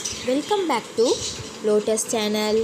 welcome back to Lotus channel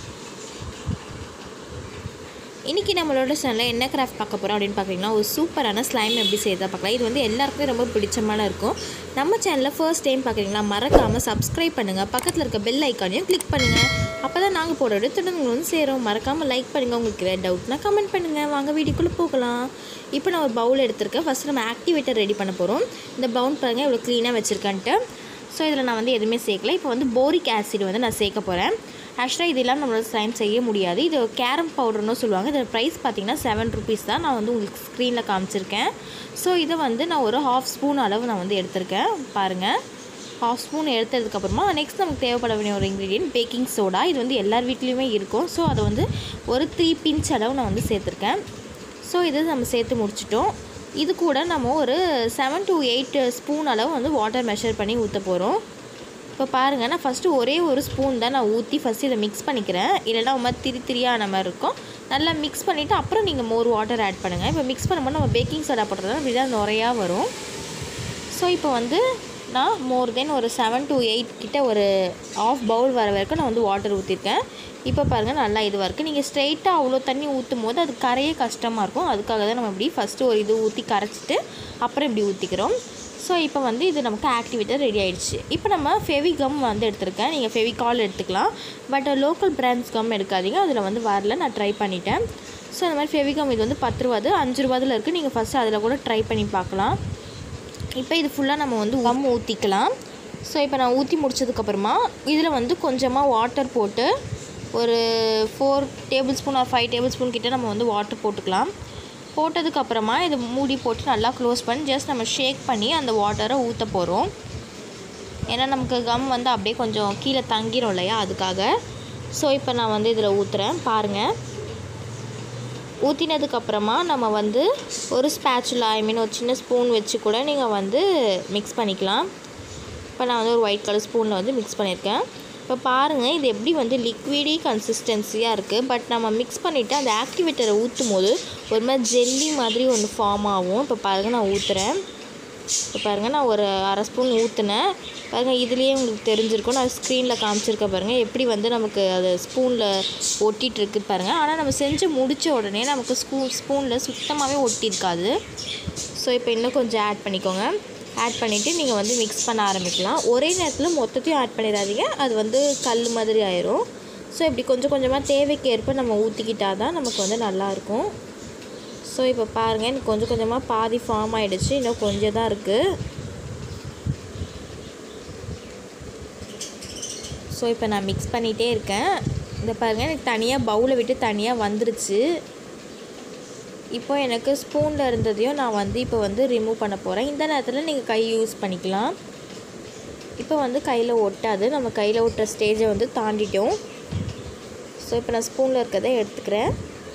இன்றைக்கி நம்மளோட சேனலில் என்ன கிராஃப்ட் பார்க்க போகிறோம் அப்படின்னு பார்க்குறீங்கன்னா ஒரு சூப்பரான ஸ்லைம் எப்படி செய்யறதா பார்க்கலாம் இது வந்து எல்லாருக்குமே ரொம்ப பிடிச்சமான இருக்கும் நம்ம சேனலில் ஃபர்ஸ்ட் டைம் பார்க்குறீங்களா மறக்காமல் சப்ஸ்கிரைப் பண்ணுங்கள் பக்கத்தில் இருக்க பெல் ஐக்கானையும் கிளிக் பண்ணுங்கள் அப்போ தான் நாங்கள் போடுற தொடர்ந்து வந்து சேரும் மறக்காமல் லைக் பண்ணுங்கள் உங்களுக்கு ஏதாவது டவுட்னா கமெண்ட் பண்ணுங்கள் வாங்க வீடியோக்குள்ளே போகலாம் இப்போ நான் ஒரு பவுல் எடுத்திருக்கேன் ஃபஸ்ட்டு நம்ம ஆக்டிவேட்டர் ரெடி பண்ண போகிறோம் இந்த பவுன் பாருங்கள் இவ்வளோ க்ளீனாக வச்சுருக்கேன்ட்டு ஸோ இதில் நான் வந்து எதுவுமே சேர்க்கல இப்போ வந்து போரிக் ஆசிட் வந்து நான் சேர்க்க போகிறேன் ஆக்சுவலாக இது இல்லாமல் நம்மளால ஸ்லைம் செய்ய முடியாது இது கேரம் பவுடர்னு சொல்லுவாங்க இதோட ப்ரைஸ் பார்த்தீங்கன்னா செவன் ருபீஸ் தான் நான் வந்து உங்களுக்கு ஸ்க்ரீனில் காமிச்சிருக்கேன் ஸோ இதை வந்து நான் ஒரு ஹாஃப் ஸ்பூன் அளவு நான் வந்து எடுத்திருக்கேன் பாருங்கள் ஹாஃப் ஸ்பூன் எடுத்ததுக்கப்புறமா நெக்ஸ்ட் நமக்கு தேவைப்பட வேண்டிய ஒரு இன்க்ரீடியன்ட் பேக்கிங் சோடா இது வந்து எல்லார் வீட்லேயுமே இருக்கும் ஸோ அதை வந்து ஒரு த்ரீ பிஞ்ச் அளவு நான் வந்து சேர்த்துருக்கேன் ஸோ இது நம்ம சேர்த்து முடிச்சிட்டோம் இது கூட நம்ம ஒரு செவன் டு எயிட் ஸ்பூன் அளவு வந்து வாட்டர் மெஷர் பண்ணி ஊற்ற போகிறோம் இப்போ பாருங்கள் நான் ஃபஸ்ட்டு ஒரே ஒரு ஸ்பூன் தான் நான் ஊற்றி ஃபஸ்ட்டு இதை மிக்ஸ் பண்ணிக்கிறேன் இல்லைனா ஒரு மாதிரி திரி திரியான மாதிரி இருக்கும் நல்லா மிக்ஸ் பண்ணிவிட்டு அப்புறம் நீங்கள் மோர் வாட்டர் ஆட் பண்ணுங்கள் இப்போ மிக்ஸ் பண்ணும்போது நம்ம பேக்கிங் சோடா போடுறதுனால இப்படிதான் நுறையா வரும் ஸோ இப்போ வந்து நான் மோர் தென் ஒரு செவன் டு எயிட் கிட்ட ஒரு ஆஃப் பவுல் வர வரைக்கும் நான் வந்து வாட்டர் ஊற்றிருக்கேன் இப்போ பாருங்கள் நல்லா இதுவாக இருக்குது நீங்கள் ஸ்ட்ரைட்டாக அவ்வளோ தண்ணி ஊற்றும் போது அது கரையே கஷ்டமாக இருக்கும் அதுக்காக தான் நம்ம இப்படி ஃபஸ்ட்டு ஒரு இது ஊற்றி கரைச்சிட்டு அப்புறம் இப்படி ஊற்றிக்கிறோம் ஸோ இப்போ வந்து இது நமக்கு ஆக்டிவேட்டர் ரெடி ஆயிடுச்சு இப்போ நம்ம ஃபெவி கம் வந்து எடுத்திருக்கேன் நீங்கள் ஃபெவிகால் எடுத்துக்கலாம் பட் லோக்கல் பிராண்ட்ஸ் கம் எடுக்காதீங்க அதில் வந்து வரல நான் ட்ரை பண்ணிட்டேன் ஸோ அந்த மாதிரி ஃபெவிகம் இது வந்து பத்து ரூபாது அஞ்சு ரூபாதில் இருக்குது நீங்கள் ஃபஸ்ட்டு அதில் கூட ட்ரை பண்ணி பார்க்கலாம் இப்போ இது ஃபுல்லாக நம்ம வந்து கம் ஊற்றிக்கலாம் ஸோ இப்போ நான் ஊற்றி முடிச்சதுக்கப்புறமா இதில் வந்து கொஞ்சமாக வாட்டர் போட்டு ஒரு four tablespoon or five tablespoon கிட்ட நம்ம வந்து வாட்டர் போட்டுக்கலாம் போட்டதுக்கப்புறமா இது மூடி போட்டு நல்லா க்ளோஸ் பண்ணி ஜஸ்ட் நம்ம ஷேக் பண்ணி அந்த வாட்டரை ஊற்ற போகிறோம் ஏன்னா நமக்கு கம் வந்து அப்படியே கொஞ்சம் கீழே தங்கிரும் இல்லையா அதுக்காக ஸோ இப்போ நான் வந்து இதில் ஊற்றுறேன் பாருங்கள் ஊற்றினதுக்கப்புறமா நம்ம வந்து ஒரு ஸ்பேச்சுலா ஐ மீன் ஒரு சின்ன ஸ்பூன் வச்சு கூட நீங்கள் வந்து மிக்ஸ் பண்ணிக்கலாம் இப்போ நான் வந்து ஒரு ஒயிட் கலர் ஸ்பூனில் வந்து மிக்ஸ் பண்ணியிருக்கேன் இப்போ பாருங்கள் இது எப்படி வந்து லிக்விடி கன்சிஸ்டன்சியாக இருக்குது பட் நம்ம மிக்ஸ் பண்ணிவிட்டு அந்த ஆக்டிவேட்டரை ஊற்றும் போது ஒரு மாதிரி ஜெல்லி மாதிரி ஒன்று ஃபார்ம் ஆகும் இப்போ பாருங்கள் நான் ஊற்றுறேன் இப்போ பாருங்கள் நான் ஒரு அரை ஸ்பூன் ஊற்றினேன் பாருங்கள் இதுலேயே உங்களுக்கு தெரிஞ்சிருக்கும் நான் ஸ்க்ரீனில் காமிச்சிருக்கேன் பாருங்கள் எப்படி வந்து நமக்கு அது ஸ்பூனில் ஒட்டிகிட்டு இருக்கு பாருங்கள் ஆனால் நம்ம செஞ்சு முடித்த உடனே நமக்கு ஸ்பூ ஸ்பூனில் சுத்தமாகவே ஒட்டியிருக்காது ஸோ இப்போ இன்னும் கொஞ்சம் ஆட் பண்ணிக்கோங்க ஆட் பண்ணிவிட்டு நீங்கள் வந்து மிக்ஸ் பண்ண ஆரம்பிக்கலாம் ஒரே நேரத்தில் மொத்தத்தையும் ஆட் பண்ணிடாதீங்க அது வந்து கல் மாதிரி ஆயிரும் ஸோ இப்படி கொஞ்சம் கொஞ்சமாக தேவைக்கு ஏற்ப நம்ம ஊற்றிக்கிட்டால் தான் நமக்கு வந்து நல்லாயிருக்கும் ஸோ இப்போ பாருங்கள் எனக்கு கொஞ்சம் கொஞ்சமாக பாதி ஃபார்ம் ஆகிடுச்சு இன்னும் கொஞ்சம் தான் இருக்குது ஸோ இப்போ நான் மிக்ஸ் பண்ணிகிட்டே இருக்கேன் இந்த பாருங்கள் எனக்கு தனியாக பவுலை விட்டு தனியாக வந்துருச்சு இப்போ எனக்கு ஸ்பூனில் இருந்ததையும் நான் வந்து இப்போ வந்து ரிமூவ் பண்ண போகிறேன் இந்த நேரத்தில் நீங்கள் கை யூஸ் பண்ணிக்கலாம் இப்போ வந்து கையில் ஒட்டாது நம்ம கையில் ஒட்டுற ஸ்டேஜை வந்து தாண்டிட்டோம் ஸோ இப்போ நான் ஸ்பூனில் இருக்கிறத எடுத்துக்கிறேன்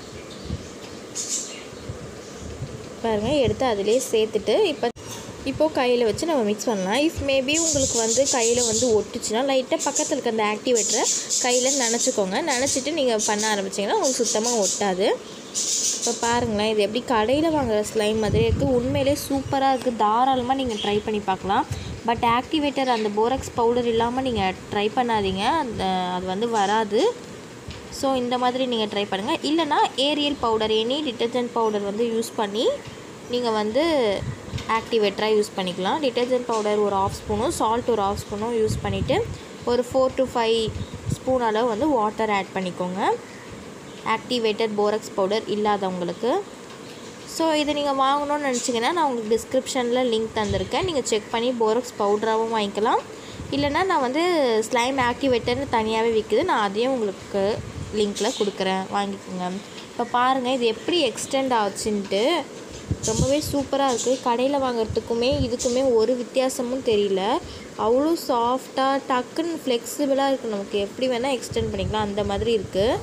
பாருங்கள் எடுத்து அதிலே சேர்த்துட்டு இப்போ இப்போது கையில் வச்சு நம்ம மிக்ஸ் பண்ணலாம் இஃப் மேபி உங்களுக்கு வந்து கையில் வந்து ஒட்டுச்சுன்னா லைட்டாக பக்கத்தில் இருக்க அந்த ஆக்டிவேட்டரை கையில் நினச்சிக்கோங்க நினச்சிட்டு நீங்கள் பண்ண ஆரம்பிச்சிங்கன்னா உங்களுக்கு சுத்தமாக ஒட்டாது இப்போ பாருங்களேன் இது எப்படி கடையில் வாங்குற ஸ்லைம் மாதிரி இருக்குது உண்மையிலே சூப்பராக இருக்குது தாராளமாக நீங்கள் ட்ரை பண்ணி பார்க்கலாம் பட் ஆக்டிவேட்டர் அந்த போரக்ஸ் பவுடர் இல்லாமல் நீங்கள் ட்ரை பண்ணாதீங்க அந்த அது வந்து வராது ஸோ இந்த மாதிரி நீங்கள் ட்ரை பண்ணுங்கள் இல்லைனா Ariel powder any detergent powder வந்து யூஸ் பண்ணி நீங்கள் வந்து ஆக்டிவேட்டராக யூஸ் பண்ணிக்கலாம் டிட்டர்ஜென்ட் பவுடர் ஒரு ஆஃப் ஸ்பூனும் சால்ட் ஒரு ஆஃப் ஸ்பூனும் யூஸ் பண்ணிவிட்டு ஒரு ஃபோர் டு ஃபைவ் ஸ்பூன் அளவு வந்து வாட்டர் ஆட் பண்ணிக்கோங்க ஆக்டிவேட்டட் போரக்ஸ் பவுடர் இல்லாதவங்களுக்கு ஸோ இதை நீங்கள் வாங்கணும்னு நினச்சிங்கன்னா நான் உங்களுக்கு டிஸ்கிரிப்ஷனில் லிங்க் தந்திருக்கேன் நீங்கள் செக் பண்ணி போரக்ஸ் பவுடராகவும் வாங்கிக்கலாம் இல்லைனா நான் வந்து ஸ்லைம் ஆக்டிவேட்டர்னு தனியாகவே விற்குது நான் அதையும் உங்களுக்கு லிங்க்கில் கொடுக்குறேன் வாங்கிக்கோங்க இப்போ பாருங்கள் இது எப்படி எக்ஸ்டெண்ட் ஆச்சுன்ட்டு ரொம்பவே சூப்பராக இருக்குது கடையில் வாங்குறதுக்குமே இதுக்குமே ஒரு வித்தியாசமும் தெரியல அவ்வளோ சாஃப்டாக டக்குன்னு ஃப்ளெக்சிபிளாக இருக்குது நமக்கு எப்படி வேணால் எக்ஸ்டெண்ட் பண்ணிக்கலாம் அந்த மாதிரி இருக்குது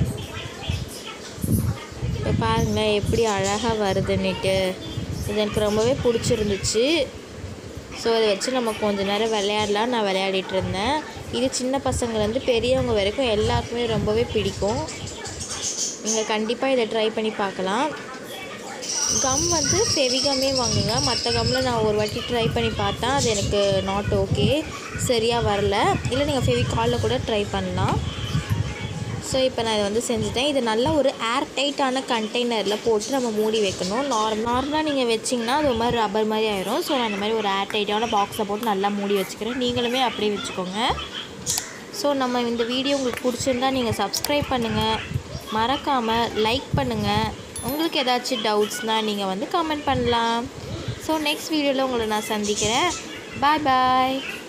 இப்போ பாருங்களேன் எப்படி அழகாக வருதுன்னுட்டு இது எனக்கு ரொம்பவே பிடிச்சிருந்துச்சு ஸோ அதை வச்சு நம்ம கொஞ்ச நேரம் விளையாடலாம் நான் விளையாடிட்டு இருந்தேன் இது சின்ன பசங்கள்லேருந்து பெரியவங்க வரைக்கும் எல்லாருக்குமே ரொம்பவே பிடிக்கும் நீங்கள் கண்டிப்பாக இதை ட்ரை பண்ணி பார்க்கலாம் கம் வந்து ஃபெவிகமே வாங்குங்க மற்ற கம்மில் நான் ஒரு வாட்டி ட்ரை பண்ணி பார்த்தேன் அது எனக்கு நாட் ஓகே சரியாக வரல இல்லை நீங்கள் ஃபெவிகாலில் கூட ட்ரை பண்ணலாம் ஸோ இப்போ நான் இதை வந்து செஞ்சுட்டேன் இது நல்ல ஒரு ஏர் டைட்டான கண்டெய்னரில் போட்டு நம்ம மூடி வைக்கணும் நார்ம் நார்மலாக நீங்கள் வச்சிங்கன்னா அது ஒரு மாதிரி ரப்பர் மாதிரி ஆயிரும் ஸோ நான் அந்த மாதிரி ஒரு ஏர் டைட்டான பாக்ஸில் போட்டு நல்லா மூடி வச்சுக்கிறேன் நீங்களுமே அப்படியே வச்சுக்கோங்க ஸோ நம்ம இந்த வீடியோ உங்களுக்கு பிடிச்சிருந்தா நீங்கள் சப்ஸ்கிரைப் பண்ணுங்கள் மறக்காமல் லைக் பண்ணுங்கள் உங்களுக்கு ஏதாச்சும் டவுட்ஸ்னால் நீங்கள் வந்து கமெண்ட் பண்ணலாம் ஸோ நெக்ஸ்ட் வீடியோவில் உங்களை நான் சந்திக்கிறேன் பாய் பாய்